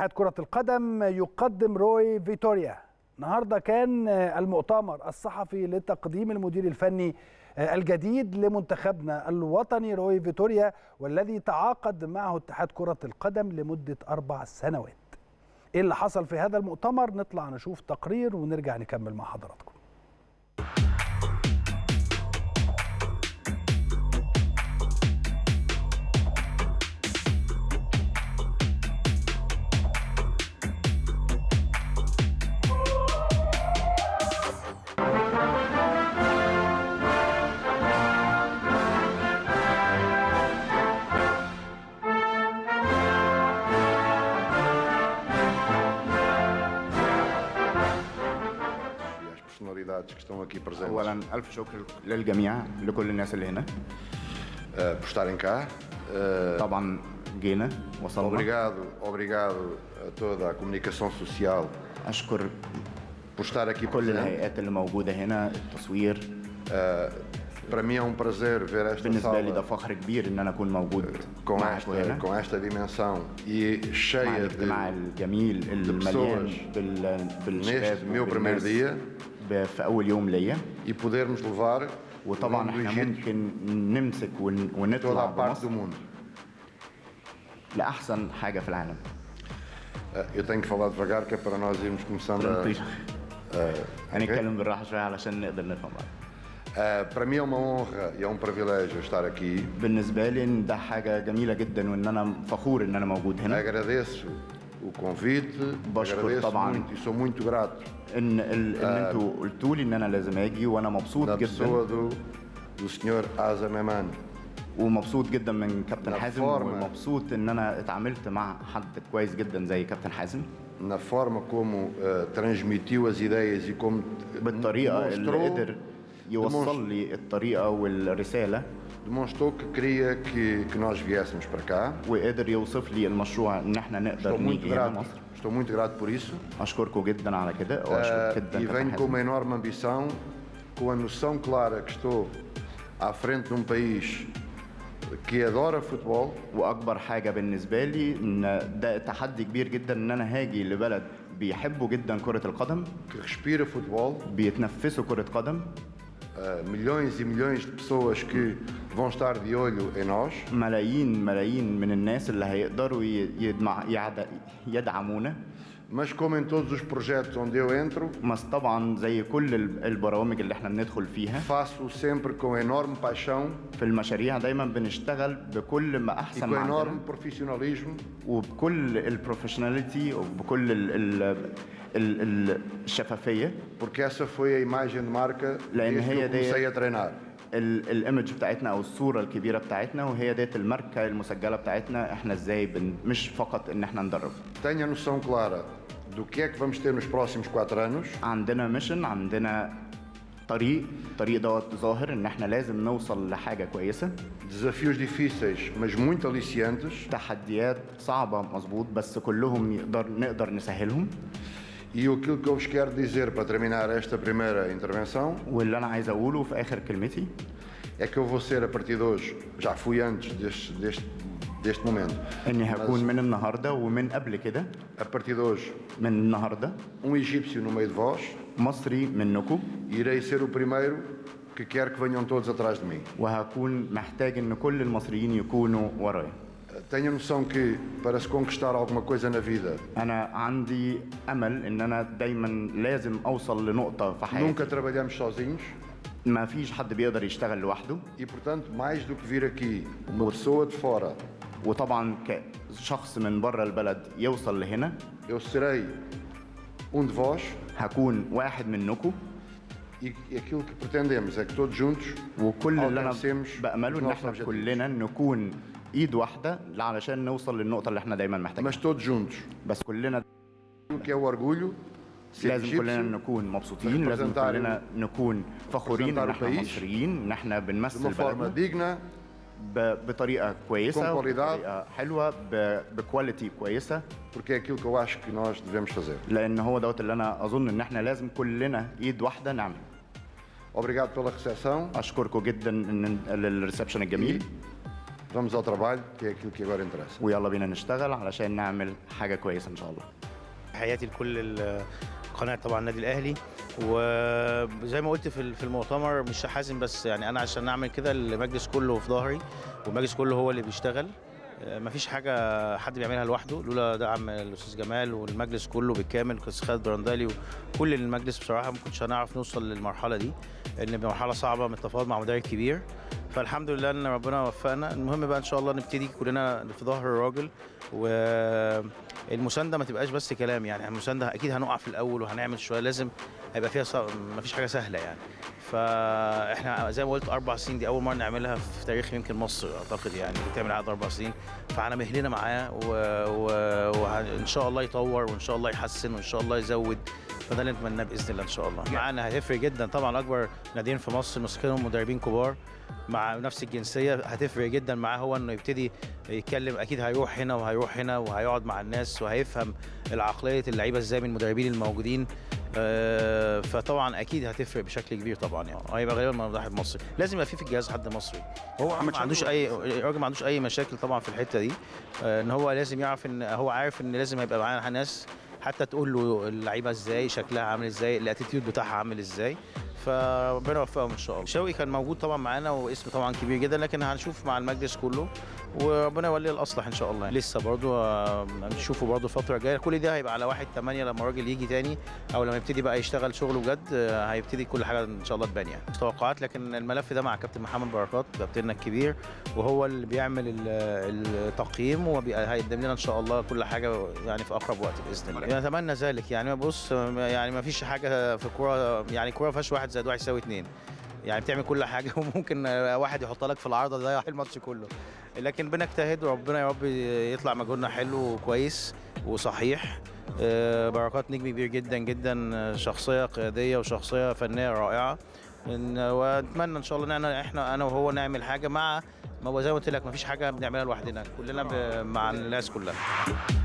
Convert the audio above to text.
اتحاد كرة القدم يقدم روي فيتوريا النهارده كان المؤتمر الصحفي لتقديم المدير الفني الجديد لمنتخبنا الوطني روي فيتوريا والذي تعاقد معه اتحاد كرة القدم لمدة أربع سنوات ايه اللي حصل في هذا المؤتمر نطلع نشوف تقرير ونرجع نكمل مع حضراتكم as personalidades que estão aqui presentes اولا الف شكر للجميع لكل الناس اللي هنا eh, por estarem cá. Eh, طبعا جينا وصلنا obrigado, obrigado a toda a comunicação social اشكر por estar aqui كل presente. الهيئات اللي موجوده هنا التصوير Para mim é um prazer ver esta بالنسبه لي ده sala فخر كبير ان انا اكون موجود com معاكم esta, هنا com esta dimensão e مع cheia الاجتماع de, الجميل المليان pessoas بال... بالشباب neste meu primeiro وبالناس dia ب- في اول يوم ليا e podermos levar o وطبعا nome do احنا Egito ممكن نمسك ون... toda ونطلع a parte do بمصر mundo. لاحسن حاجه في العالم Eh, Eu tenho que falar devagar que é para nós irmos começando a. هنتكلم بالراحه شويه علشان نقدر نفهم بعض Eh, para mim é uma honra e é um privilégio estar aqui. بالنسبه لي إن ده حاجه جميله جدا وان انا فخور ان انا موجود هنا Agradeço o convite, بشكر agradeço طبعاً. muito e sou muito grato ان ال... ان انتوا قلتوا لي ان انا لازم اجي وانا مبسوط da جدا pessoa do, do Sr. Asa Meman. ومبسوط جدا من كابتن لا حازم فورمة. ومبسوط ان انا اتعاملت مع حد كويس جدا زي كابتن حازم na forma como eh, transmitiu as ideias e como بالطريقه اللي demonstrou, قدر يوصل لي الطريقه والرساله demonstrou que queria que, que nós viéssemos para cá. وقدر يوصف لي المشروع ان احنا نقدر Estou muito نيجي هنا grato, مصر estou muito grato por isso. اشكركم جدا على كده Eh, واشكر جدا e كابتن venho com حازم uma enorme ambição, com a noção clara que estou à frente de um país que adora futebol, واكبر حاجه بالنسبه لي ان ده تحدي كبير جدا ان انا هاجي لبلد بيحبوا جدا كره القدم que respira futebol, بيتنفسوا كره قدم eh, milhões e milhões de pessoas que vão estar de olho em nós. ملايين ملايين من الناس اللي هيقدروا ي- يدمع يعد- يدعمونا Mas como em todos os projetos onde eu entro, بس طبعا زي كل ال- البرامج اللي احنا بندخل فيها faço sempre com enorme paixão في المشاريع دايما بنشتغل بكل ما e احسن com ما عندنا enorme profissionalismo وبكل البروفيشناليتي وبكل ال ال ال ال الشفافيه porque essa foi a imagem de marca لأن desde que هي eu دي- comecei a treinar. ال- الايمج بتاعتنا او الصوره الكبيره بتاعتنا وهي ديت الماركه المسجله بتاعتنا احنا ازاي بن مش فقط ان احنا ندرب Tenho a noção clara do que é que vamos ter nos próximos quatro anos عندنا ميشن عندنا طريق الطريق دوت ظاهر ان احنا لازم نوصل لحاجه كويسه desafios difíceis, mas muito aliciantes. تحديات صعبه مظبوط بس كلهم يقدر نقدر نسهلهم E aquilo que eu vos quero dizer para terminar esta primeira intervenção واللي انا عايز اقوله في اخر كلمتي é que eu vou ser a partir de hoje, já fui antes deste, deste, deste momento, اني mas هكون من النهارده ومن قبل كده a partir de hoje, من النهارده um egípcio no meio de vós, مصري منكم irei ser o primeiro que quer que venham todos atrás de mim. وهكون محتاج ان كل المصريين يكونوا ورايا Tenho a noção que para se conquistar alguma coisa na vida, انا عندي امل ان انا دايما لازم اوصل لنقطه في nunca حياتي trabalhamos sozinhos ما فيش حد بيقدر يشتغل لوحده e, portanto, mais do que vir aqui uma pessoa de fora, وطبعا كشخص من بره البلد يوصل لهنا eu serei um de vós هكون واحد منكم e e aquilo que pretendemos é que todos juntos وكل اللي انا alcancemos بامله os ان nossos احنا objetivos. كلنا نكون ايد واحده علشان نوصل للنقطه اللي احنا دايما محتاجينها Mas todos juntos. بس كلنا O que é o orgulho, ser لازم كلنا egípcio, نكون مبسوطين لازم representar كلنا نكون فخورين ان representar o احنا país مصريين ان احنا de بنمثل uma forma بلدنا digna, ب- بطريقه كويسه Com qualidade. بطريقه حلوه ب- بكواليتي كويسه porque é aquilo que eu acho que nós devemos fazer. لان هو دوت اللي انا اظن ان احنا لازم كلنا ايد واحده نعمل Obrigado pela recepção اشكركم جدا ان للريسبشن الجميل vamos ao trabalho, que é aquilo que agora interessa. ويلا بينا نشتغل علشان نعمل حاجه كويسه ان شاء الله تحياتي لكل ال- قناه طبعا النادي الاهلي وزي ما قلت في ال- في المؤتمر مش حازم بس يعني انا عشان اعمل كده المجلس كله في ظهري والمجلس كله هو اللي بيشتغل آه، مفيش حاجه حد بيعملها لوحده لولا دعم الاستاذ جمال والمجلس كله بالكامل الاستاذ خالد برندالي وكل المجلس بصراحه ما كنتش هنعرف نوصل للمرحله دي لان مرحله صعبه من التفاوض مع مدرب كبير فالحمد لله ان ربنا وفقنا المهم بقى ان شاء الله نبتدي كلنا في ظهر الراجل والمسانده ما تبقاش بس كلام يعني المسانده اكيد هنقع في الاول وهنعمل شويه لازم هيبقى فيها صع... ما فيش حاجه سهله يعني فاحنا زي ما قلت اربع سنين دي اول مره نعملها في تاريخ يمكن مصر اعتقد يعني بتعمل عقد اربع سنين فاحنا مهلنا معاه وان و... وإن شاء الله يطور وان شاء الله يحسن وان شاء الله يزود فده اللي نتمناه باذن الله ان شاء الله معانا هيفرق جدا طبعا اكبر ناديين في مصر ماسكينهم مدربين كبار مع نفس الجنسيه هتفرق جدا معاه هو انه يبتدي يتكلم اكيد هيروح هنا وهيروح هنا وهيقعد مع الناس وهيفهم العقليه اللعيبه ازاي من المدربين الموجودين آه، فطبعا اكيد هتفرق بشكل كبير طبعا يعني هيبقى غالبا واحد مصري لازم يبقى في في الجهاز حد مصري هو ما عندوش اي الراجل ما عندوش اي مشاكل طبعا في الحته دي آه، ان هو لازم يعرف ان هو عارف ان لازم يبقى معانا ناس حتى تقول له اللعيبه ازاي شكلها عامل ازاي الاتيتيود بتاعها عامل ازاي فربنا يوفقهم ان شاء الله شوقي كان موجود طبعا معانا واسم طبعا كبير جدا لكن هنشوف مع المجلس كله وربنا يولي الاصلح ان شاء الله لسه برضو آه، هنشوفه برضو الفتره الجايه كل ده هيبقى على واحد 8 لما الراجل يجي تاني او لما يبتدي بقى يشتغل شغله بجد آه، هيبتدي كل حاجه ان شاء الله تبان يعني مش توقعات لكن الملف ده مع كابتن محمد بركات كابتننا الكبير وهو اللي بيعمل ال- التقييم وهيقدم لنا ان شاء الله كل حاجه يعني في اقرب وقت باذن الله نتمنى ذلك يعني بص يعني ما فيش حاجه في الكوره يعني الكوره ما فيهاش واحد زائد واحد يساوي اتنين يعني بتعمل كل حاجه وممكن واحد يحط لك في العارضه يضيع الماتش كله لكن بنجتهد وربنا يا رب يطلع مجهودنا حلو وكويس وصحيح آه، بركات نجم كبير جدا جدا آه، شخصيه قياديه وشخصيه فنيه رائعه إن- واتمنى ان شاء الله ان احنا انا وهو نعمل حاجه مع ما هو زي ما قلت لك ما فيش حاجه بنعملها لوحدنا كلنا ب- مع الناس كلها